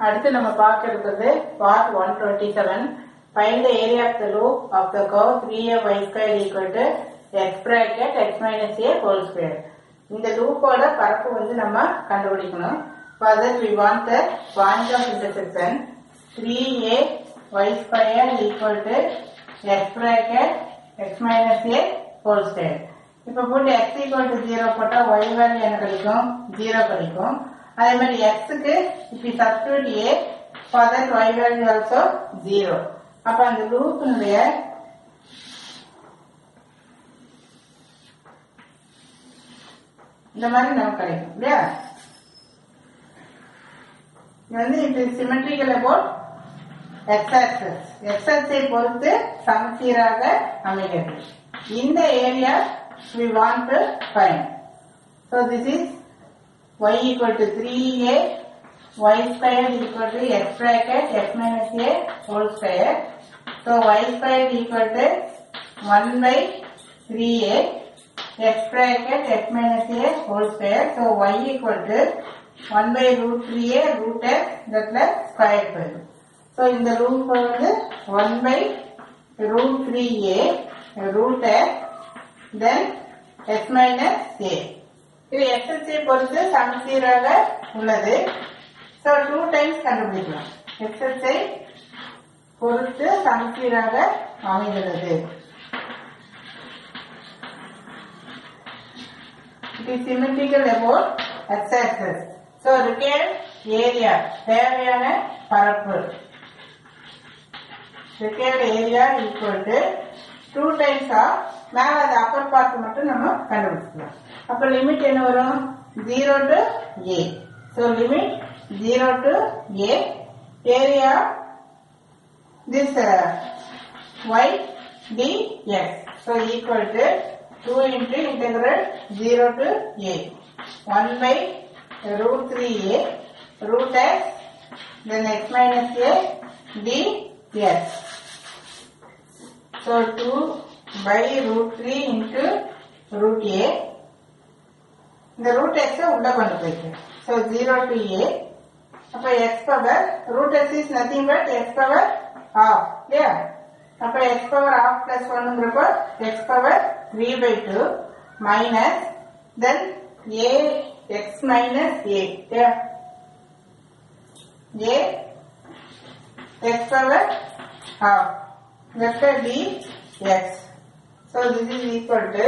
அடுத்து நம்ம பார்க்க இருக்கிறது part one twenty seven find the area of the loop of the curve three A Y square equal to X bracket X minus A whole square இந்த லூப்போட பரப்பு வந்து நம்ம கண்டுபிடிக்கணும் further we want the point of intersection three A Y square equal to X bracket X minus A whole square இப்போ போட்டு X equal to zero போட்டால் Y value என்ன கிடைக்கும் ஜீரோ கிடைக்கும் அதே மாதிரி எக்ஸுக்கு இப்படி substitute A for that Y value also zero அப்போ அந்த லூப்பினுடைய இந்த மாதிரி நமக்கு கிடைக்கும் இல்லையா இது வந்து இது symmetrical about X axis X ஆக்சை பொறுத்து சமச்சீராக அமைகிறது இந்த area we want to find so this is y equal to 3a y square equal to x bracket x minus a whole square so y square equal to 1 by 3a x bracket x minus a whole square so y equal to 1 by root 3a root x that plus square root so in the root வந்து 1 by root 3a root x then x minus a இது எக்ஸை பொறுத்து சமச்சீராக உள்ளது so two times கண்டுபிடிக்கலாம் எக்ஸை பொறுத்து சமச்சீராக அமைகிறது it is symmetrical about x-axis. So, required area, தேவையான பரப்பு required area equal to 2 times of மேல அந்த அப்பர் பார்ட் மட்டும் நம்ம கண்டுபிடிச்சிக்கலாம் அப்ப லிமிட் என்ன வரும் 0 to a so limit 0 to a area this uh, y dx so equal to 2 into integral 0 to a 1 by root 3a root x then x minus a dx so 2 by root 3 into root a இந்த root x உள்ள கொண்டு போயிட்டு so 0 to a அப்ப x power root x is nothing but x power half yeah அப்ப x power half plus 1 ங்கிறப்ப x power 3 by 2 minus then a x minus a yeah a x power half vector d x so this is equal to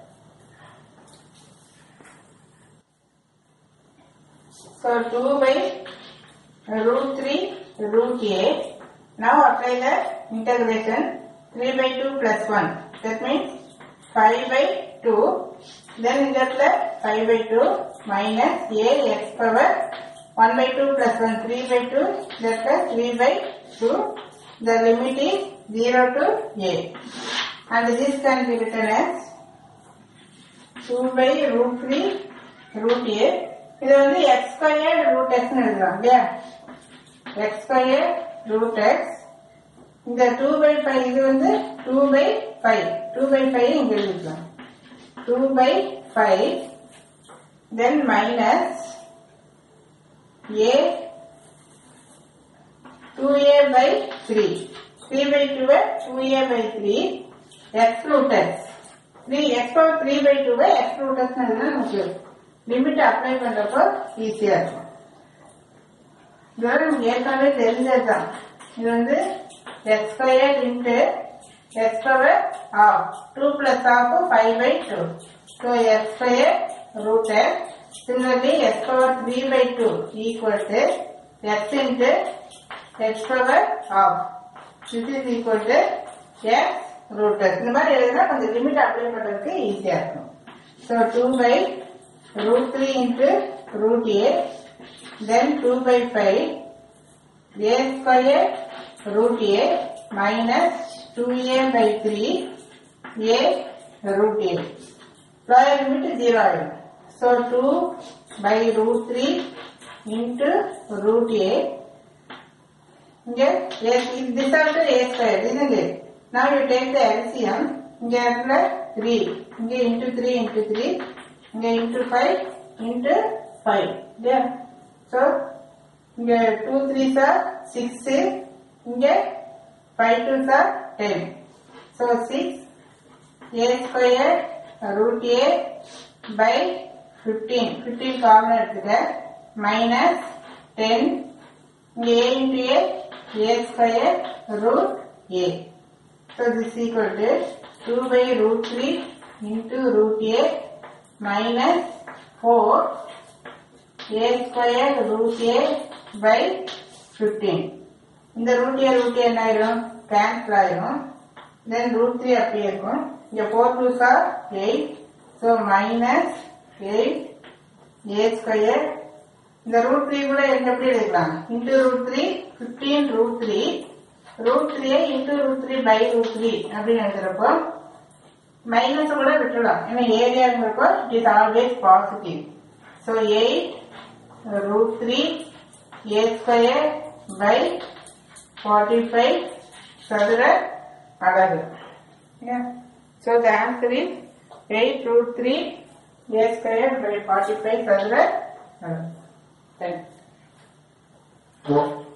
so 2 by root 3 root a now apply the integration 3 by 2 plus 1 that means 5 by 2 then in that 5 by 2 minus a x power 1 by 2 plus 1 3 by 2 that plus 3 by 2 the limit is 0 to a and this can be written as 2 by root 3 root a இது வந்து x squared root x னு எழுதலாம் இல்லையா x squared root x இந்த 2 by 5 இது வந்து 2 by 5 2 by 5 இங்க எழுதிக்கலாம் 2 by 5 then minus a 2a by 3 3 by 2 2a by 3 x root x 3 x power 3 by 2 x root x னு நமக்கு லிமிட் அப்ளை பண்றப்போ ஈஸியா இருக்கும் இதோட நமக்கு ஏற்கனவே தெரிஞ்சதுதான் இது வந்து X square into X power of two plus of five by two so X square root X similarly X power three by two equal to X into X power of this is equal to X root X இந்த மாதிரி எழுதினா கொஞ்சம் limit apply பண்றதுக்கு ஈஸியா இருக்கும் so two by root 3 into root a then 2 by 5 a square root a minus 2a by 3 a root a lower limit 0 ஆகும் so 2 by root 3 into root a இங்க a this also a square isn't it now you take the LCM இங்க இடத்துல 3 இங்க into 3 into 3 இங்க into 5 into 5 yeah so இங்க two three sir six இங்க five two sir ten so six A square root A by fifteen fifteen common எடுத்துக்க minus ten இங்க A into A A square root A so this equal to two by root three into root A minus four A square root A by fifteen இந்த root A root A என்ன ஆயிரும் cancel ஆயிரும் தென் root three அப்படியே இருக்கும் இங்க four two sir eight so minus eight A square இந்த root three கூட எங்க எப்படி எடுக்கலாம் into root three fifteen root three root three into root three by root three அப்படின்னு எழுதுறப்போ மைனஸ் கூட விட்டுடலாம் ஏன்னா ஏரியாங்கிறப்போ it is always positive so eight root three A square by forty five சதுர அலகு so the answer is eight root three A square by forty five சதுர அலகு தேங்க்ஸ்